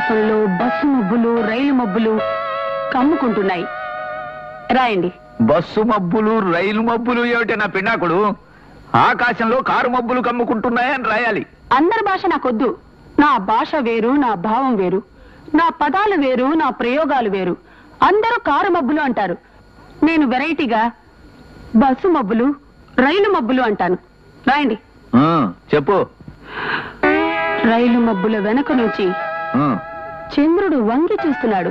ఆకాశంలో బస్సు మబ్బులు రైలు మబ్బులు కమ్ముకుంటున్నాయి రాయండి బస్సు మబ్బులు రైలు మబ్బులు ఏమిటి నా పిన్నాకుడు ఆకాశంలో కారు మబ్బులు కమ్ముకుంటున్నాయని రాయాలి అందరి భాష నాకొద్దు నా భాష వేరు నా భావం వేరు నా పదాలు వేరు నా ప్రయోగాలు వేరు అందరూ కారు మబ్బులు అంటారు నేను వెరైటీగా బస్సు మబ్బులు రైలు మబ్బులు అంటాను రాయండి ఆ, చెప్పు రైలు మబ్బుల వెనక నుంచి ఆ, చంద్రుడు వంగి చూస్తున్నాడు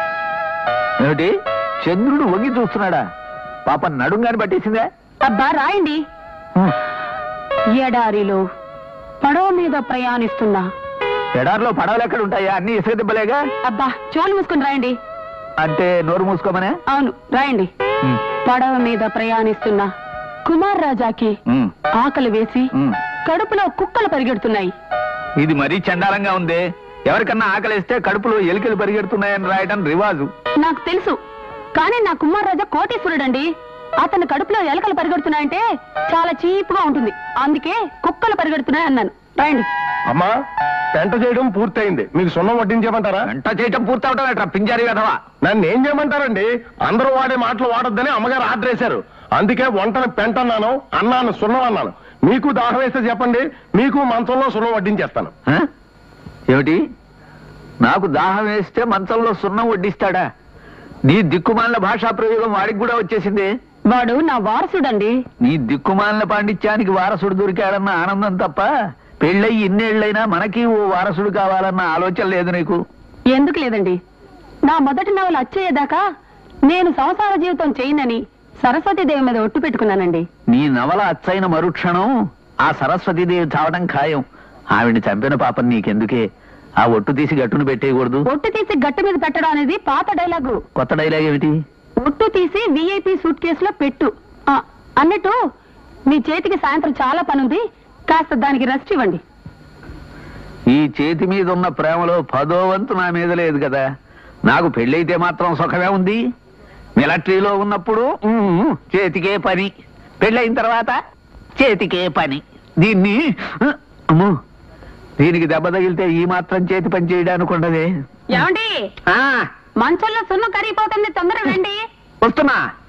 ఏమిటి చంద్రుడు వంగి చూస్తున్నాడా పాప నడుంగాని పట్టేసిందే అబ్బా రాయండి ఆ, ఎడారిలో పడవ మీద ప్రయాణిస్తున్నా ఎడారిలో పడవలు ఎక్కడ ఉంటాయా అన్ని ఇసుక దెబ్బలేగా అబ్బా చోలు మూసుకుని రాయండి అంటే నోరు మూసుకోమనే అవును రాయండి ఉమ్, పడవ మీద ప్రయాణిస్తున్న కుమార్ రాజాకి ఉమ్, ఆకలి వేసి ఉమ్. కడుపులో కుక్కలు పరిగెడుతున్నాయి ఇది మరీ చండాలంగా ఉంది ఎవరికన్నా ఆకలిస్తే కడుపులో ఎలికలు పరిగెడుతున్నాయని రాయడం రివాజు నాకు తెలుసు కానీ నా కుమార్ రాజా కోటీశ్వరుడండి అతని కడుపులో ఎలకలు పరిగెడుతున్నాయంటే చాలా చీప్గా ఉంటుంది అందుకే కుక్కలు పరిగెడుతున్నాయి అన్నాను రాయండి అమ్మా పెంట చేయడం పూర్తయింది మీకు సున్నం వడ్డించమంటారా గంట చేయటం పూర్తవటం ఎట్రా పింజారి వెధవా నన్ను ఏం చేయమంటారండి అందరూ వాడే మాటలు వాడొద్దని అమ్మగారు ఆర్డర్ వేశారు అందుకే వంటను పెంట అన్నాను అన్నాను సున్నం అన్నాను మీకు దాహం వేస్తే చెప్పండి మీకు మంచంలో సున్నం వడ్డించేస్తాను ఆ? ఏమిటి నాకు దాహం వేస్తే మంచంలో సున్నం వడ్డిస్తాడా నీ దిక్కుమాలిన భాషా ప్రయోగం వాడికి కూడా వచ్చేసింది వాడు నా వారసుడండి నీ దిక్కుమాలిన పాండిత్యానికి వారసుడు దొరికాడన్న ఆనందం తప్ప పెళ్ళయి ఇన్నేళ్లైనా మనకి ఓ వారసుడు కావాలన్న ఆలోచన లేదు నీకు ఎందుకు లేదండి నా మొదటి నవల వచ్చేదాకా నేను సంసార జీవితం చేయనని సరస్వతీదేవి మీద ఒట్టు పెట్టుకున్నానండి నీ నవల అచ్చైన మరుక్షణం ఆ సరస్వతీదేవి చావడం ఖాయం ఆవిడ్ని చంపిన పాపం నీకెందుకే ఆ ఒట్టు తీసి గట్టును పెట్టేయకూడదు ఒట్టు తీసి గట్టు మీద పెట్టడం అనేది పాత డైలాగు కొత్త డైలాగ్ ఏమిటి ఒట్టు తీసి విఐపి సూట్ కేసులో పెట్టు ఆ, అన్నట్టు మీ చేతికి సాయంత్రం చాలా పనుంది కాస్త దానికి రెస్ట్ ఇవ్వండి ఈ చేతి మీద ఉన్న ప్రేమలో పదో వంతు నా మీద లేదు కదా నాకు పెళ్ళైతే మాత్రం సుఖమే ఉంది మిలిటరీలో ఉన్నప్పుడు ఉమ్, చేతికే పని పెళ్ళైన తర్వాత చేతికే పని దీన్ని ఆ, అమ్మో దీనికి దెబ్బ తగిలితే ఈ మాత్రం చేతి పని చేయడానికి ఉండదే ఏమండి ఆ, మంచంలో సున్నం కరిగిపోతుంది తొందరగా రండి వస్తున్నా